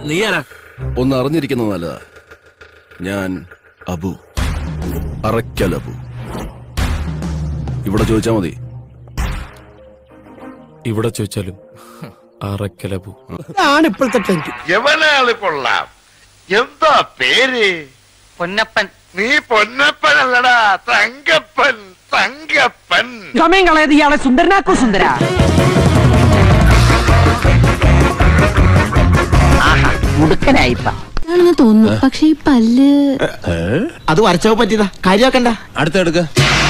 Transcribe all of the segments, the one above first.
നീ ആരാ ഒന്ന് അറിഞ്ഞിരിക്കുന്നത് നല്ലതാ ഞാൻ അബു അറയ്ക്കൽ അബു ഇവിടെ ചോദിച്ചാ മതി ഇവിടെ ചോദിച്ചാലും അറക്കലബു ആണ് ഇപ്പോഴത്തെ ട്രെൻഡ് എവനാള് കൊള്ളാം എന്താ പേര് പൊന്നപ്പൻ നീ പൊന്നപ്പനല്ലടാ തങ്കപ്പൻ തങ്കപ്പൻ സമയം കളയത് ഇയാളെ സുന്ദരനാക്കോ സുന്ദര മുടുക്കനായിപ്പ ആണെന്ന് തോന്നുന്നു പക്ഷെ ഈ പല്ല് അത് വരച്ചോ പറ്റിയതാ കാര്യമാക്കണ്ട അടുത്തെടുക്ക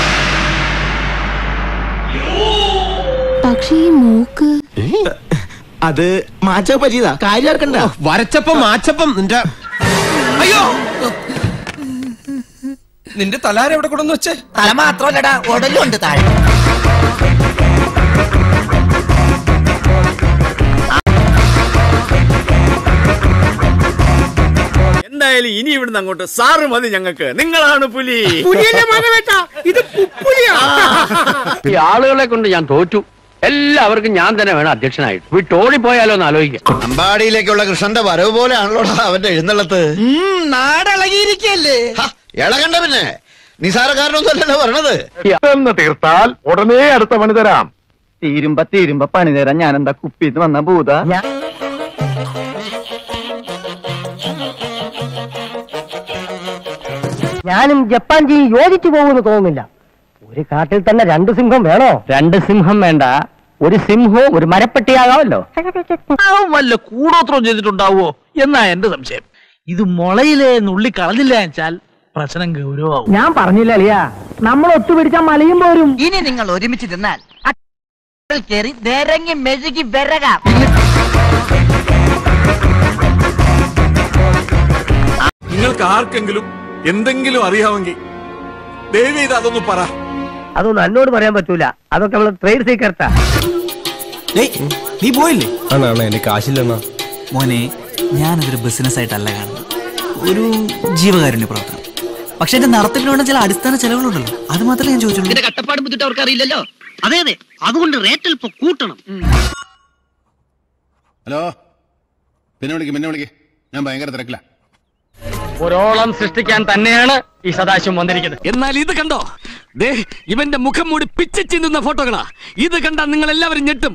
പക്ഷെ ഈ മൂക്ക് അത് മാറ്റോ പറ്റിയതാ കാര്യമാക്കണ്ട വരച്ചപ്പം മാച്ചപ്പം നിന്റെ അയ്യോ നിന്റെ തലാര എവിടെ കൊണ്ടുവന്ന് വെച്ചേ തല മാത്രമല്ലടാ ഉടലുണ്ട് താഴെ എന്തായാലും ഇനി ഇവിടുന്ന് അങ്ങോട്ട് സാറ് മതി ഞങ്ങൾക്ക് നിങ്ങളാണ് പുലി ഈ ആളുകളെ കൊണ്ട് ഞാൻ തോറ്റു എല്ലാവർക്കും ഞാൻ തന്നെ വേണം അധ്യക്ഷനായിട്ട് വിട്ടോടിപ്പോയാലോ എന്ന് ആലോചിക്കാം അമ്പാടിയിലേക്കുള്ള കൃഷ്ണന്റെ വരവ് പോലെയാണല്ലോ അവന്റെ എഴുന്നള്ളത്ത് നാടളകിയിരിക്കല്ലേ ഇളകണ്ട പിന്നെ നിസാരക്കാരനൊന്നുമല്ലല്ലോ പറഞ്ഞത് എന്ന് തീർത്താൽ ഉടനെ അടുത്ത പണി തരാം തീരുമ്പ തീരുമ്പ പണി തരാൻ ഞാൻ എന്താ കുപ്പിന്ന് വന്ന ഭൂത ഞാനും ജപ്പാൻ ജി യോജിച്ചു പോകുമെന്ന് തോന്നുന്നില്ല ഒരു കാട്ടിൽ തന്നെ രണ്ട് സിംഹം വേണോ രണ്ട് സിംഹം വേണ്ട ഒരു സിംഹവും ഒരു മരപ്പെട്ടിയാകാമല്ലോ വല്ല കൂടോത്രം ചെയ്തിട്ടുണ്ടാവോ എന്നാ എന്റെ സംശയം ഇത് മുളയിലെ നുള്ളി കളഞ്ഞില്ല വെച്ചാൽ പ്രശ്നം ഗൗരവമാവും ഞാൻ പറഞ്ഞില്ല അളിയാ നമ്മൾ ഒത്തുപിടിച്ചാൽ മലയും പോരും ഇനി നിങ്ങൾ ഒരുമിച്ച് തിന്നാൽ കയറി നിരങ്ങി മെഴുകി വിറകാം നിങ്ങൾക്ക് ആർക്കെങ്കിലും എന്തെങ്കിലും അറിയാമെങ്കിൽ ദയവ് ചെയ്ത് അതൊന്ന് പറ അതൊന്നും എന്നോട് പറയാൻ പറ്റൂല അതൊക്കെ നമ്മള് ട്രേഡ് സീക്രട്ടാ നീ പോയില്ലേ അണ്ണാ എനിക്ക് കാശില്ലെന്നാ മോനെ ഞാനതൊരു ബിസിനസ് ആയിട്ടല്ല കാണുന്നത് ഒരു ജീവകാരുണ്യ പ്രവർത്തനം പക്ഷെ എന്റെ നടത്തിപ്പിന് വേണ്ട ചില അടിസ്ഥാന ചെലവുകളുണ്ടല്ലോ അത് മാത്രമേ ഞാൻ ചോദിച്ചുള്ളൂ കട്ടപ്പാട് ബുദ്ധിട്ട് അവർക്ക് അറിയില്ലല്ലോ അതെ അതെ അതുകൊണ്ട് റേറ്റിൽ ഇപ്പൊ കൂട്ടണം ഹലോ പിന്നെ വിളിക്കും പിന്നെ വിളിക്കും ഞാൻ ഭയങ്കര തിരക്കില്ല ഒരോളം സൃഷ്ടിക്കാൻ തന്നെയാണ് ഈ സദാശിവം വന്നിരിക്കുന്നത് എന്നാൽ ഇത് കണ്ടോ ദേ ഇവന്റെ മുഖം മൂടി പിച്ച ചിന്തുന്ന ഫോട്ടോകളാ ഇത് കണ്ടാ നിങ്ങൾ എല്ലാവരും ഞെട്ടും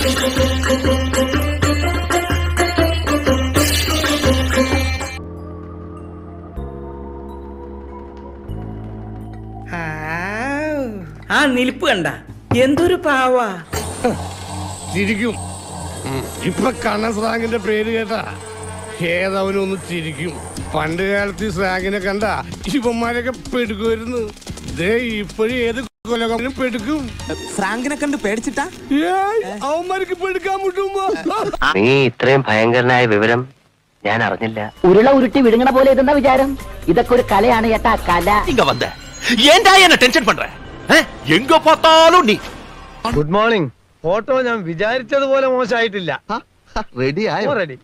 ആ നിൽപ്പ് കണ്ട എന്തൊരു പാവാ ചിരിക്കും ഇപ്പൊ കണ്ണ സ്രാങ്കിന്റെ പേര് കേട്ടാ ഏതവനൊന്ന് ചിരിക്കും പണ്ട് കാലത്ത് ഈ സ്രാങ്കിനെ കണ്ട ഇവന്മാരൊക്കെ പെടുക്കുമായിരുന്നു ദേ ഇപ്പോഴും ഏത് കൊലകൊന്നും പെടുക്കും ഫ്രാങ്കിനെ കണ്ട് പേടിച്ചിട്ടാ ഏയ്, അവന്മാർക്ക് പെടുക്കാൻ മുട്ടുമ്പോ നീ ഇത്രയും ഭയങ്കരനായ വിവരം ഞാൻ അറിഞ്ഞില്ല ഉരുള ഉരുട്ടി വിഴുങ്ങണ പോലെ ഇതെന്താ വിചാരം ഇതൊക്കെ ഒരു കലയാണ് ചേട്ടാ കല ഇങ്ങ വந்த ஏன்டா என்ன டென்ஷன் பண்ற எங்க பார்த்தாலும் நீ ഗുഡ് മോർണിംഗ് ഫോട്ടോ ഞാൻ വിചാരിച്ചതുപോലെ മോശമായിട്ടില്ല റെഡി ആയോ റെഡി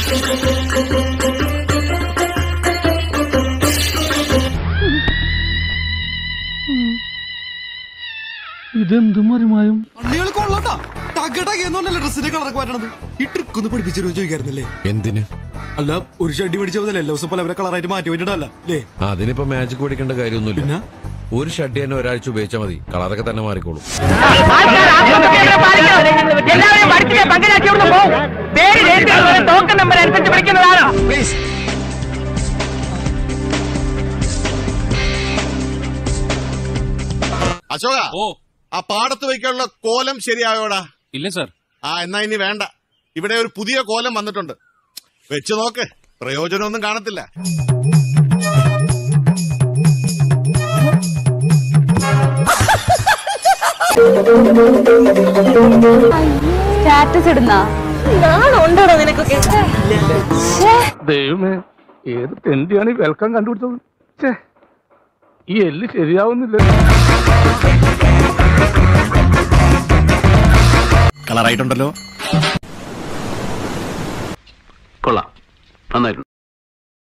അണ്ണികൾ കൊള്ളാട്ടാ ടകടകെന്നല്ലേ ഡ്രസ്സിന്റെ കളറൊക്കെ മാറ്റണത് ഈ ട്രിക്ക് ഒന്ന് പഠിപ്പിച്ചു ചോദിക്കായിരുന്നല്ലേ എന്തിന് അല്ല ഒരു ഷഡ്ഡി പഠിച്ചതല്ലേ എല്ലാ ദിവസം പല പല കളറായിട്ട് മാറ്റി വേണ്ടിട്ടല്ല അല്ലേ അതിനിപ്പോ മാജിക് പഠിക്കേണ്ട കാര്യമൊന്നുമില്ല ഒരു ഷഡ്ഡി തന്നെ ഒരാഴ്ച ഉപയോഗിച്ചാൽ മതി കളറൊക്കെ തന്നെ മാറിക്കോളും എല്ലാവരും പഠിച്ചിട്ട് പങ്കരാക്കി പോകും പേര് ടോക്കൺ നമ്പർ അനുസരിച്ച് വിളിക്കുന്നതാണ് അശോക ഓ ആ പാടത്ത് വയ്ക്കാനുള്ള കോലം ശരിയായോടാ ഇല്ല സർ ആ എന്നാ ഇനി വേണ്ട ഇവിടെ ഒരു പുതിയ കോലം വന്നിട്ടുണ്ട് വെച്ച് നോക്ക് പ്രയോജനമൊന്നും കാണത്തില്ല സ്റ്റാറ്റസ് ഇടുന്ന ഉണ്ടോ നിനക്കൊക്കെ ദൈവമേ ഏത് തെണ്ടിയാണ് ഈ വെൽക്കം കണ്ടുപിടിച്ചത് ഛേ, ഈ എല്ല് ശരിയാവുന്നില്ല കളറായിട്ടുണ്ടല്ലോ കൊള്ളാം നന്നായിരുന്നു